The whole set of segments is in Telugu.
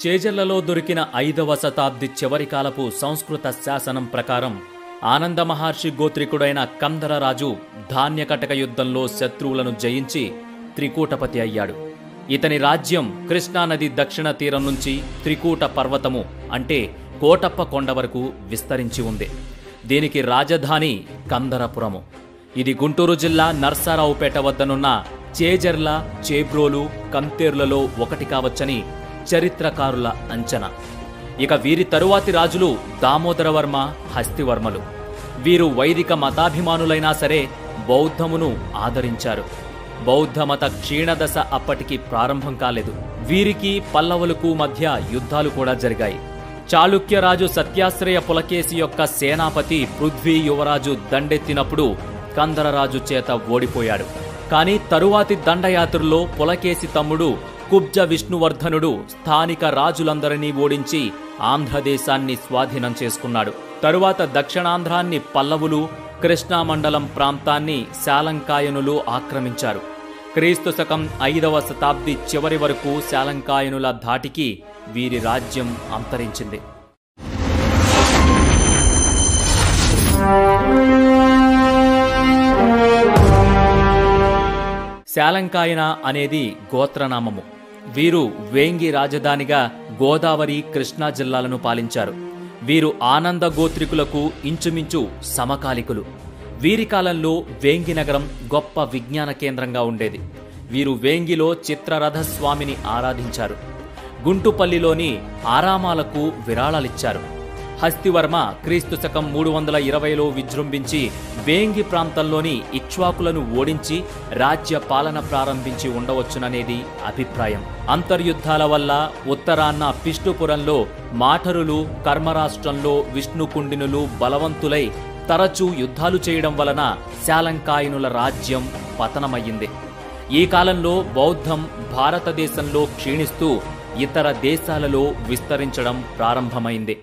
చేజర్లలో దొరికిన ఐదవ శతాబ్ది చివరి కాలపు సంస్కృత శాసనం ప్రకారం ఆనంద మహర్షి గోత్రికుడైన కందరరాజు ధాన్యకటక యుద్ధంలో శత్రువులను జయించి త్రికూటపతి అయ్యాడు ఇతని రాజ్యం కృష్ణానది దక్షిణ తీరం నుంచి త్రికూట పర్వతము అంటే కోటప్ప కొండ వరకు విస్తరించి ఉంది దీనికి రాజధాని కందరపురము ఇది గుంటూరు జిల్లా నర్సారావుపేట వద్దనున్న చేజర్ల చేబ్రోలు కంతేర్లలో ఒకటి కావచ్చని చరిత్రకారుల అంచనా ఇక వీరి తరువాతి రాజులు దామోదరవర్మ హస్తివర్మలు వీరు వైదిక మతాభిమానులైనా సరే బౌద్ధమును ఆదరించారు బౌద్ధ మత క్షీణదశ అప్పటికి ప్రారంభం కాలేదు వీరికి పల్లవులకు మధ్య యుద్ధాలు కూడా జరిగాయి చాళుక్యరాజు సత్యాశ్రయ పులకేశి యొక్క సేనాపతి పృథ్వీ యువరాజు దండెత్తినప్పుడు కందరరాజు చేత ఓడిపోయాడు కానీ తరువాతి దండయాత్రలో పులకేశి తమ్ముడు కుబ్జ విష్ణువర్ధనుడు స్థానిక రాజులందరినీ ఓడించి ఆంధ్రదేశాన్ని స్వాధీనం చేసుకున్నాడు తరువాత దక్షిణాంధ్రాన్ని పల్లవులు కృష్ణామండలం ప్రాంతాన్ని శాలంకాయనులు ఆక్రమించారు క్రీస్తు శకం ఐదవ శతాబ్ది చివరి వరకు శాలంకాయనుల ధాటికి వీరి రాజ్యం అంతరించింది శాలంకాయన అనేది గోత్రనామము వీరు వేంగి రాజధానిగా గోదావరి కృష్ణా జిల్లాలను పాలించారు వీరు ఆనంద గోత్రికులకు ఇంచుమించు సమకాలికులు వీరి కాలంలో వేంగి నగరం గొప్ప విజ్ఞాన కేంద్రంగా ఉండేది వీరు వేంగిలో చిత్రరథ స్వామిని ఆరాధించారు గుంటుపల్లిలోని ఆరామాలకు విరాళాలిచ్చారు హస్తివర్మ క్రీస్తు శకం మూడు వందల ఇరవైలో విజృంభించి వేంగి ప్రాంతంలోని ఇక్ష్వాకులను ఓడించి రాజ్య పాలన ప్రారంభించి ఉండవచ్చుననేది అభిప్రాయం అంతర్యుద్ధాల వల్ల ఉత్తరాన్న పిష్టుపురంలో మాఠరులు కర్మరాష్ట్రంలో విష్ణుకుండినులు బలవంతులై తరచూ యుద్ధాలు చేయడం వలన శాలంకాయనుల రాజ్యం పతనమయ్యింది ఈ కాలంలో బౌద్ధం భారతదేశంలో క్షీణిస్తూ ఇతర దేశాలలో విస్తరించడం ప్రారంభమైంది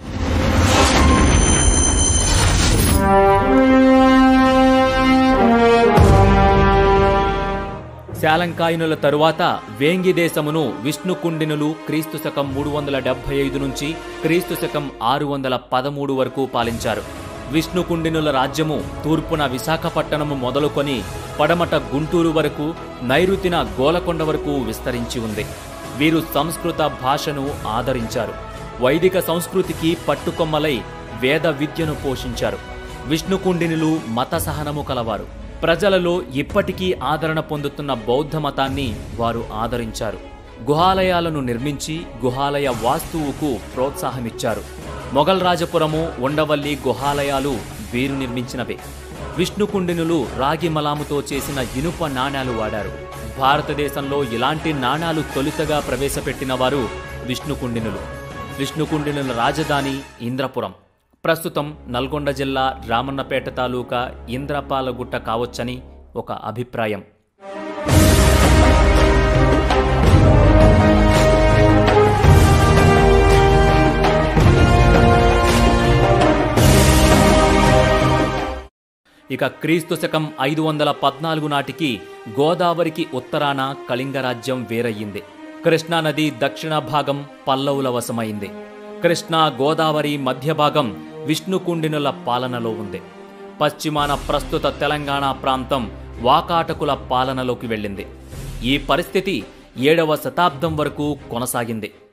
శాలంకాయనుల తరువాత వేంగి దేశమును విష్ణుకుండినులు క్రీస్తు శకం మూడు వందల డెబ్బై ఐదు నుంచి క్రీస్తు శకం ఆరు వందల పదమూడు వరకు పాలించారు విష్ణుకుండినుల రాజ్యము తూర్పున విశాఖపట్టణము మొదలుకొని పడమట గుంటూరు వరకు నైరుతిన గోలకొండ వరకు విస్తరించి ఉంది వీరు సంస్కృత భాషను ఆదరించారు వైదిక సంస్కృతికి పట్టుకొమ్మలై వేద విద్యను పోషించారు విష్ణుకుండినులు మత సహనము కలవారు ప్రజలలో ఇప్పటికీ ఆదరణ పొందుతున్న బౌద్ధ మతాన్ని వారు ఆదరించారు గుహాలయాలను నిర్మించి గుహాలయ వాస్తువుకు ప్రోత్సాహమిచ్చారు మొఘల్ రాజపురము ఉండవల్లి గుహాలయాలు వీరు నిర్మించినవే విష్ణుకుండినులు రాగి మలాముతో చేసిన ఇనుప నాణాలు వాడారు భారతదేశంలో ఇలాంటి నాణాలు తొలుతగా ప్రవేశపెట్టిన వారు విష్ణుకుండినులు విష్ణుకుండినుల రాజధాని ఇంద్రపురం ప్రస్తుతం నల్గొండ జిల్లా రామన్నపేట తాలూకా ఇంద్రపాలగుట్ట కావచ్చని ఒక అభిప్రాయం ఇక క్రీస్తు శకం ఐదు వందల పద్నాలుగు నాటికి గోదావరికి ఉత్తరాన కళింగరాజ్యం వేరయ్యింది కృష్ణానది దక్షిణ భాగం పల్లవుల వశమైంది కృష్ణా గోదావరి మధ్య భాగం విష్ణుకుండినుల పాలనలో ఉంది పశ్చిమాన ప్రస్తుత తెలంగాణ ప్రాంతం వాకాటకుల పాలనలోకి వెళ్ళింది ఈ పరిస్థితి ఏడవ శతాబ్దం వరకు కొనసాగింది